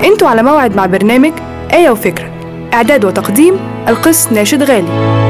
انتوا على موعد مع برنامج آية وفكرة إعداد وتقديم القس ناشد غالي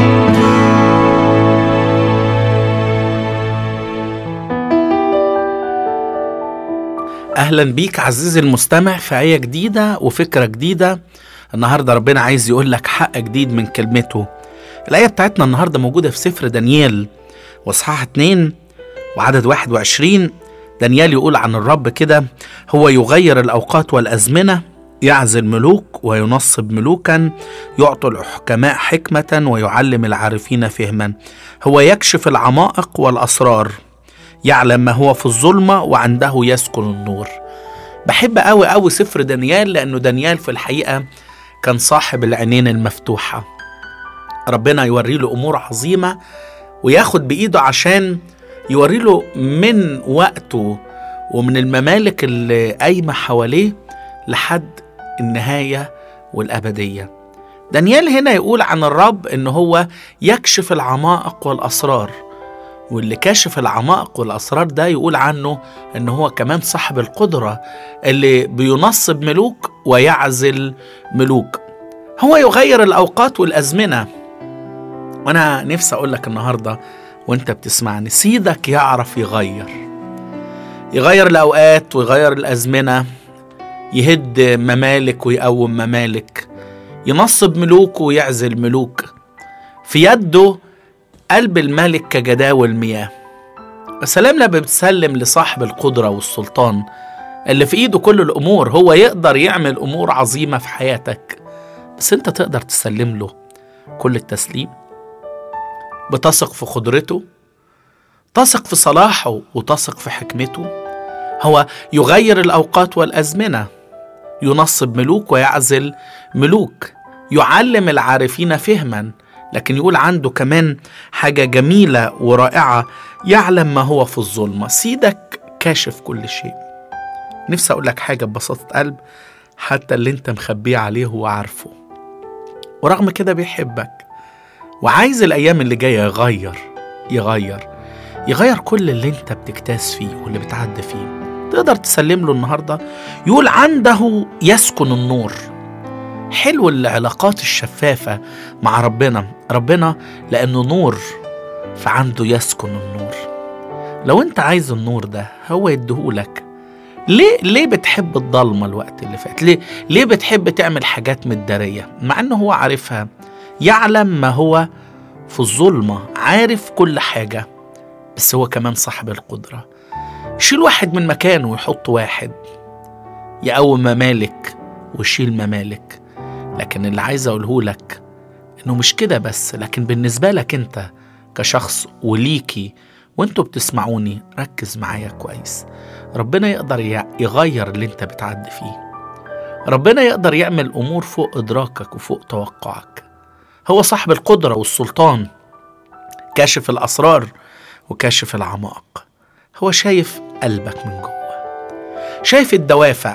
اهلا بيك عزيزي المستمع في آية جديدة وفكرة جديدة النهاردة ربنا عايز يقول لك حق جديد من كلمته الآية بتاعتنا النهاردة موجودة في سفر دانيال واصحاح 2 وعدد 21 دانيال يقول عن الرب كده هو يغير الأوقات والأزمنة يعزل ملوك وينصب ملوكا يعطي الحكماء حكمة ويعلم العارفين فهما هو يكشف العمائق والأسرار يعلم ما هو في الظلمة وعنده يسكن النور بحب قوي قوي سفر دانيال لأنه دانيال في الحقيقة كان صاحب العينين المفتوحة ربنا يوري له أمور عظيمة وياخد بإيده عشان يوري له من وقته ومن الممالك اللي قايمة حواليه لحد النهاية والأبدية دانيال هنا يقول عن الرب إن هو يكشف العمائق والأسرار واللي كاشف العمائق والأسرار ده يقول عنه إن هو كمان صاحب القدرة اللي بينصب ملوك ويعزل ملوك هو يغير الأوقات والأزمنة وأنا نفسي أقول لك النهاردة وأنت بتسمعني سيدك يعرف يغير يغير الأوقات ويغير الأزمنة يهد ممالك ويقوم ممالك ينصب ملوك ويعزل ملوك في يده قلب الملك كجداول مياه السلام لما بتسلم لصاحب القدرة والسلطان اللي في ايده كل الامور هو يقدر يعمل امور عظيمة في حياتك بس انت تقدر تسلم له كل التسليم بتثق في قدرته تثق في صلاحه وتثق في حكمته هو يغير الاوقات والازمنه ينصب ملوك ويعزل ملوك يعلم العارفين فهما لكن يقول عنده كمان حاجة جميلة ورائعة يعلم ما هو في الظلمة سيدك كاشف كل شيء نفسي أقول لك حاجة ببساطة قلب حتى اللي انت مخبيه عليه هو عارفه ورغم كده بيحبك وعايز الأيام اللي جاية يغير يغير يغير كل اللي انت بتكتاس فيه واللي بتعدي فيه تقدر تسلم له النهارده يقول عنده يسكن النور حلو العلاقات الشفافة مع ربنا ربنا لأنه نور فعنده يسكن النور لو انت عايز النور ده هو يديهولك ليه ليه بتحب الضلمه الوقت اللي فات ليه ليه بتحب تعمل حاجات متداريه مع انه هو عارفها يعلم ما هو في الظلمه عارف كل حاجه بس هو كمان صاحب القدره يشيل واحد من مكانه ويحط واحد يقوم ممالك ويشيل ممالك لكن اللي عايز اقوله لك انه مش كده بس لكن بالنسبه لك انت كشخص وليكي وانتوا بتسمعوني ركز معايا كويس ربنا يقدر يغير اللي انت بتعدي فيه ربنا يقدر يعمل امور فوق ادراكك وفوق توقعك هو صاحب القدره والسلطان كاشف الاسرار وكاشف العمائق هو شايف قلبك من جوه شايف الدوافع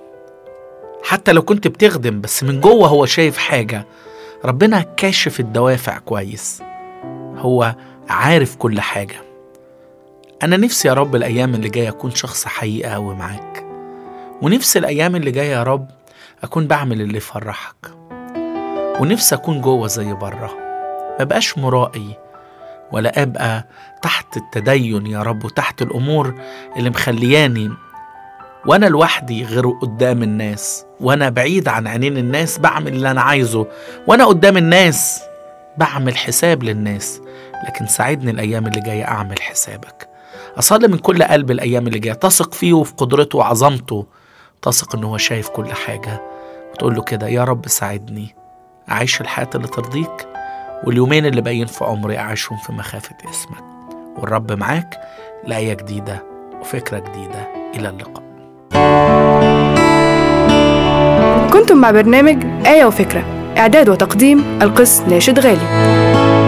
حتى لو كنت بتخدم بس من جوه هو شايف حاجه ربنا كاشف الدوافع كويس هو عارف كل حاجه أنا نفسي يا رب الأيام اللي جاية أكون شخص حقيقي أوي معاك ونفسي الأيام اللي جاية يا رب أكون بعمل اللي يفرحك ونفسي أكون جوه زي بره مبقاش مرائي ولا أبقى تحت التدين يا رب وتحت الأمور اللي مخلياني وأنا لوحدي غير قدام الناس وأنا بعيد عن عينين الناس بعمل اللي أنا عايزه وأنا قدام الناس بعمل حساب للناس لكن ساعدني الأيام اللي جاية أعمل حسابك أصلي من كل قلب الأيام اللي جاية تثق فيه وفي قدرته وعظمته تثق إن هو شايف كل حاجة وتقول له كده يا رب ساعدني أعيش الحياة اللي ترضيك واليومين اللي باقيين في عمري أعيشهم في مخافة اسمك والرب معاك لآية جديدة وفكرة جديدة إلى اللقاء كنتم مع برنامج آية وفكرة إعداد وتقديم القس ناشد غالي